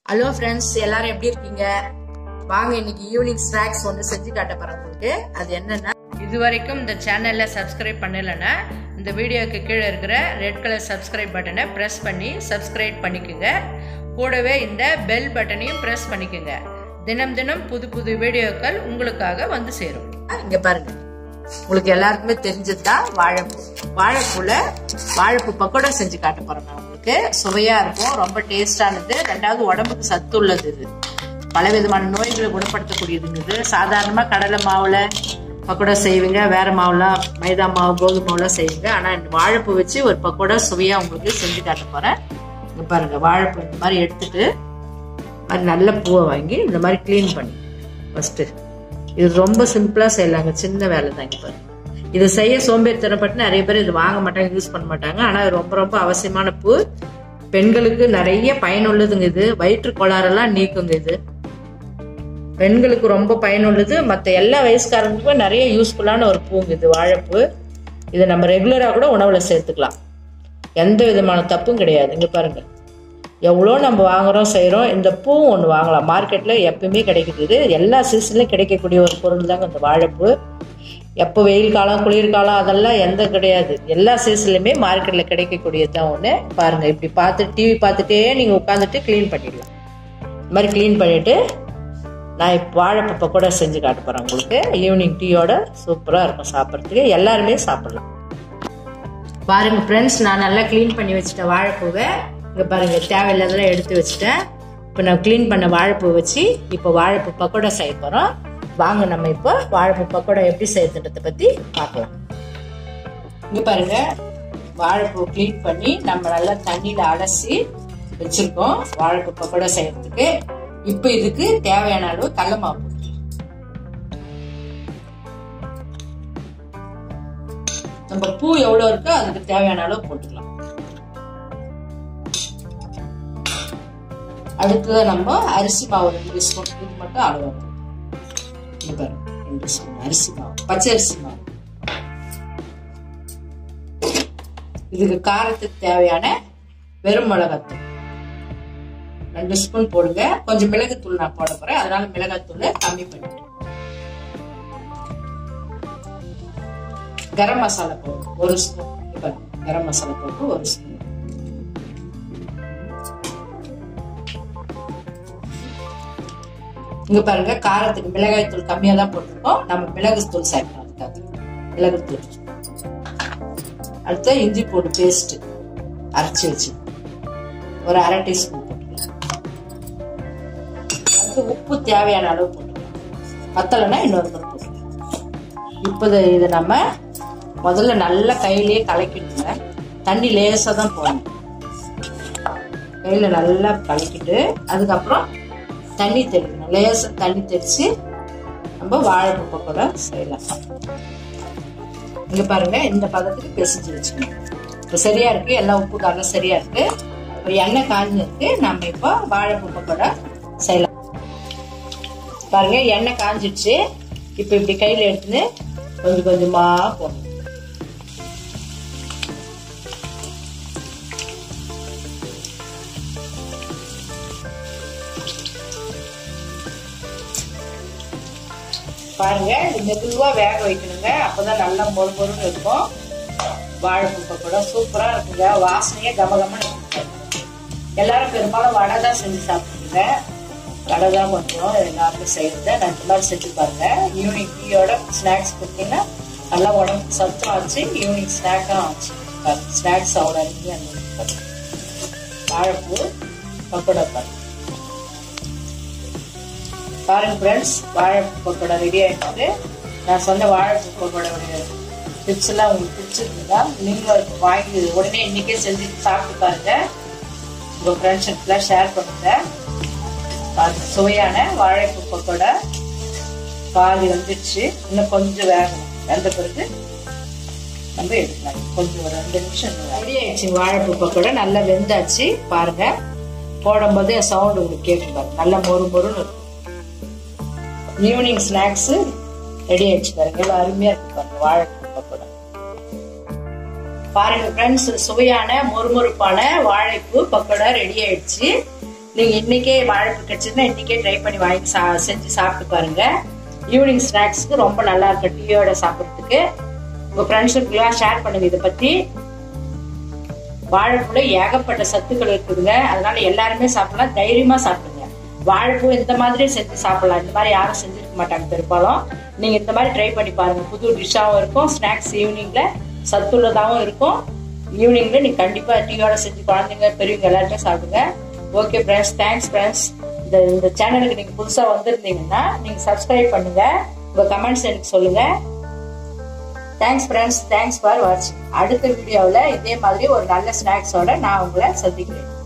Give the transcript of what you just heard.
hello friends எல்லாரும் எப்படி இருக்கீங்க வாங்க இன்னைக்கு ஈவினிங் ஸ்நாக்ஸ் ஒன்று செஞ்சு காட்ட போறேன் உங்களுக்கு அது என்னன்னா இது வரைக்கும் இந்த சேனல்ல சப்ஸ்கிரைப் பண்ணலைன்னா இந்த வீடியோக்கு கீழே இருக்கிற ரெட் கலர் சப்ஸ்கிரைப் பட்டனை ப்ரெஸ் பண்ணி சப்ஸ்கிரைப் பண்ணிக்கோங்க கூடவே இந்த பெல் பட்டனையும் ப்ரெஸ் பண்ணிக்கோங்க தினம் தினம் புது புது வீடியோக்கள் உங்களுக்காக வந்து சேரும் இங்க பாருங்க உங்களுக்கு எல்லாருக்குமே தெரிஞ்சதுதான் வாழைப்பூ வாழைப்பூல வாழைப்பூ பக்கோடா செஞ்சு காட்ட போறேன் நான் உங்களுக்கு சுவையா இருக்கும் ரொம்ப டேஸ்டானது ரெண்டாவது உடம்புக்கு சத்து உள்ளது இது பல விதமான நோய்களை குணப்படுத்தக்கூடியதுங்க இது சாதாரணமா கடலை மாவுல பக்கோடா செய்வீங்க வேற மாவுலாம் மைதா மாவு கோதுமை மாவுலாம் செய்வீங்க ஆனா இந்த வாழைப்பூ வச்சு ஒரு பக்கோடா சுவையா உங்களுக்கு செஞ்சு காட்ட போறேன் இங்க பாருங்க வாழைப்பூ இந்த மாதிரி எடுத்துட்டு அது நல்ல பூவை வாங்கி இந்த மாதிரி க்ளீன் பண்ணி ஃபர்ஸ்ட் இது ரொம்ப சிம்பிளா செய்யலாங்க சின்ன வேலை தான் இங்க பாருங்க இது செய்ய சோம்பேறித்தனப்பட்டு நிறைய பேர் இது வாங்க மாட்டாங்க யூஸ் பண்ண மாட்டாங்க ஆனா இது ரொம்ப ரொம்ப அவசியமான பூ பெண்களுக்கு நிறைய பயனுள்ளதுங்க இது வயிற்று கோளாறெல்லாம் நீக்குங்க இது பெண்களுக்கு ரொம்ப பயனுள்ளது மற்ற எல்லா வயசுக்காரங்களுக்கும் நிறைய யூஸ்ஃபுல்லான ஒரு பூங்க இது வாழைப்பூ இதை நம்ம ரெகுலராக கூட உணவில் சேர்த்துக்கலாம் எந்த விதமான தப்பும் கிடையாது இங்கே பாருங்க எவ்வளோ நம்ம வாங்குறோம் செய்கிறோம் இந்த பூ ஒன்று வாங்கலாம் மார்க்கெட்டில் எப்பயுமே கிடைக்குது இது எல்லா சீசன்லையும் கிடைக்கக்கூடிய ஒரு பொருள் தாங்க இந்த வாழைப்பூ எப்போ வெயில் காலம் குளிர்காலம் அதெல்லாம் எந்த கிடையாது எல்லா சீசன்லையுமே மார்க்கெட்டில் கிடைக்கக்கூடியது தான் ஒன்று பாருங்கள் இப்படி பார்த்து டிவி பார்த்துட்டே நீங்கள் உட்காந்துட்டு க்ளீன் பண்ணிடலாம் இந்த மாதிரி க்ளீன் பண்ணிவிட்டு நான் இப்போ வாழைப்பூ பக்கோடா செஞ்சு காட்ட போகிறேன் உங்களுக்கு ஈவினிங் டீயோட சூப்பராக இருக்கும் சாப்பிட்றதுக்கு எல்லாருமே சாப்பிடலாம் பாருங்க ஃப்ரெண்ட்ஸ் நான் நல்லா க்ளீன் பண்ணி வச்சுட்டேன் வாழைப்பூவை இங்கே பாருங்க தேவையில்லாதெல்லாம் எடுத்து வச்சுட்டேன் இப்போ நான் க்ளீன் பண்ண வாழைப்பூ வச்சு இப்போ வாழைப்பூ பக்கோடா செய்ய போகிறோம் வாங்க நம்ம இப்போ வாழைப்பூ பக்கோடா எப்படி செய்யறதை பற்றி பார்க்கலாம் இங்கே பாருங்க வாழைப்பூ க்ளீன் பண்ணி நம்ம நல்லா தண்ணியில் அலசி வச்சிருக்கோம் வாழைப்பூ பக்கோடா செய்யறதுக்கு இப்போ இதுக்கு தேவையான அளவு கடல மாவு நம்ம பூ எவ்வளவு இருக்கோ அதுக்கு தேவையான அளவு போட்டுக்கலாம் அடுத்தது நம்ம அரிசி மாவு ரெண்டு ஸ்பூன் இது மட்டும் அளவு இங்க பாருங்க ரெண்டு ஸ்பூன் அரிசி மாவு பச்சை அரிசி மாவு இதுக்கு காரத்துக்கு தேவையான வெறும் மிளகாத்தூள் ரெண்டு ஸ்பூன் போடுங்க கொஞ்சம் மிளகுத்தூள் நான் போட போறேன் அதனால மிளகாத்தூள் கம்மி பண்ணிட்டேன் கரம் மசாலா போடுங்க ஒரு ஸ்பூன் இப்ப கரம் மசாலா போட்டு ஒரு ஸ்பூன் இங்க பாருங்க காரத்துக்கு மிளகாய் தூள் கம்மியா தான் போட்டிருக்கோம் நம்ம மிளகு தூள் சேர்க்கணும் அதுக்காக மிளகு தூள் அடுத்து இஞ்சி பூண்டு பேஸ்ட் அரைச்சி வச்சு ஒரு அரை டீஸ்பூன் போட்டுக்கலாம் அடுத்து உப்பு தேவையான அளவு போட்டுக்கலாம் பத்தலைன்னா இன்னொரு முறை போட்டுக்கலாம் இப்போ இதை நம்ம முதல்ல நல்லா கையிலேயே கலக்கிடுங்க தண்ணி லேசாக தான் போடணும் கையில் நல்லா கலக்கிட்டு அதுக்கப்புறம் தண்ணி தெளிக்கணும் லேசாக தண்ணி தெளித்து நம்ம வாழைப்பூ பக்கோடா செய்யலாம் இங்கே பாருங்க இந்த பதத்துக்கு பிசைஞ்சு வச்சுக்கணும் இப்போ சரியா இருக்கு எல்லா உப்பு காரம் சரியா இருக்கு இப்போ எண்ணெய் காஞ்சிருக்கு நம்ம இப்போ வாழைப்பூ பக்கோடா செய்யலாம் பாருங்க எண்ணெய் காஞ்சிடுச்சு இப்போ இப்படி கையில் எடுத்துன்னு கொஞ்சம் கொஞ்சமா போடணும் பாருங்க இது மெதுவா வேக வைக்கணுங்க அப்பதான் நல்லா மொறு மொறுன்னு இருக்கும் வாழைப்பூ பக்கோடா சூப்பரா இருக்குங்க வாசனையே கமகமன்னு இருக்கு எல்லாரும் பெரும்பாலும் வடை தான் செஞ்சு சாப்பிடுங்க வடை தான் கொஞ்சம் எல்லாருமே செய்யறது நான் இந்த மாதிரி செஞ்சு பாருங்க ஈவினிங் டீயோட ஸ்நாக்ஸ் கொடுத்தீங்கன்னா நல்லா உடம்புக்கு சத்தம் ஆச்சு ஈவினிங் ஸ்நாக்கும் ஆச்சு ஸ்நாக்ஸ் அவ்வளோ அருமையாக வாழைப்பூ பக்கோடா பாருங்க பாருங்க ஃப்ரெண்ட்ஸ் வாழைப்பூ பக்கோடா ரெடி ஆயிட்டு நான் சொன்ன வாழைப்பூ பக்கோடாவுடைய டிப்ஸ் எல்லாம் உங்களுக்கு பிடிச்சிருந்தா நீங்களும் வாங்கி உடனே இன்னைக்கே செஞ்சு சாப்பிட்டு பாருங்க உங்க ஃப்ரெண்ட்ஸுக்கெல்லாம் ஷேர் பண்ணுங்க அது சுவையான வாழைப்பூ பக்கோடா பாதி வந்துடுச்சு இன்னும் கொஞ்சம் வேகணும் வெந்த பிறகு நம்ம எடுக்கலாம் கொஞ்சம் ஒரு ரெண்டு நிமிஷம் ரெடி ஆயிடுச்சு வாழைப்பூ பக்கோடா நல்லா வெந்தாச்சு பாருங்க போடும் போதே சவுண்ட் உங்களுக்கு கேட்கும் பாருங்க நல்லா மொறு மொறுன்னு இருக்கும் ஈவினிங் ஸ்நாக்ஸ் ரெடி ஆயிடுச்சு பாருங்க எவ்வளவு அருமையா இருக்கு பாருங்க வாழைப்பூ பக்கோடா பாருங்க ஃப்ரெண்ட்ஸ் சுவையான மொறுமொறுப்பான வாழைப்பூ பக்கோடா ரெடி ஆயிடுச்சு நீங்க இன்னைக்கே வாழைப்பூ கிடைச்சதுன்னா இன்னைக்கே ட்ரை பண்ணி வாங்கி சா செஞ்சு சாப்பிட்டு பாருங்க ஈவினிங் ஸ்நாக்ஸ்க்கு ரொம்ப நல்லா இருக்கும் டீயோட சாப்பிட்றதுக்கு உங்க ஃப்ரெண்ட்ஸுக்குலாம் ஷேர் பண்ணுங்க இதை பத்தி வாழைப்பூல ஏகப்பட்ட சத்துக்கள் இருக்குதுங்க அதனால எல்லாருமே சாப்பிடலாம் தைரியமா சாப்பிடுங்க வாழைப்பூ இந்த மாதிரி செஞ்சு சாப்பிடலாம் இந்த மாதிரி யாரும் செஞ்சிருக்க மாட்டாங்க பெரும்பாலும் நீங்க இந்த மாதிரி ட்ரை பண்ணி பாருங்க புது டிஷ்ஷாவும் இருக்கும் ஸ்நாக்ஸ் ஈவினிங்ல சத்துள்ளதாகவும் இருக்கும் ஈவினிங்ல நீங்க கண்டிப்பா டீயோட செஞ்சு குழந்தைங்க பெரியவங்க எல்லாருமே சாப்பிடுங்க ஓகே ஃப்ரெண்ட்ஸ் தேங்க்ஸ் ஃப்ரெண்ட்ஸ் இந்த இந்த சேனலுக்கு நீங்க புதுசா வந்திருந்தீங்கன்னா நீங்க சப்ஸ்கிரைப் பண்ணுங்க உங்க கமெண்ட்ஸ் எனக்கு சொல்லுங்க தேங்க்ஸ் ஃப்ரெண்ட்ஸ் தேங்க்ஸ் ஃபார் வாட்சிங் அடுத்த வீடியோவில் இதே மாதிரி ஒரு நல்ல ஸ்நாக்ஸோட நான் உங்களை சந்திக்கிறேன்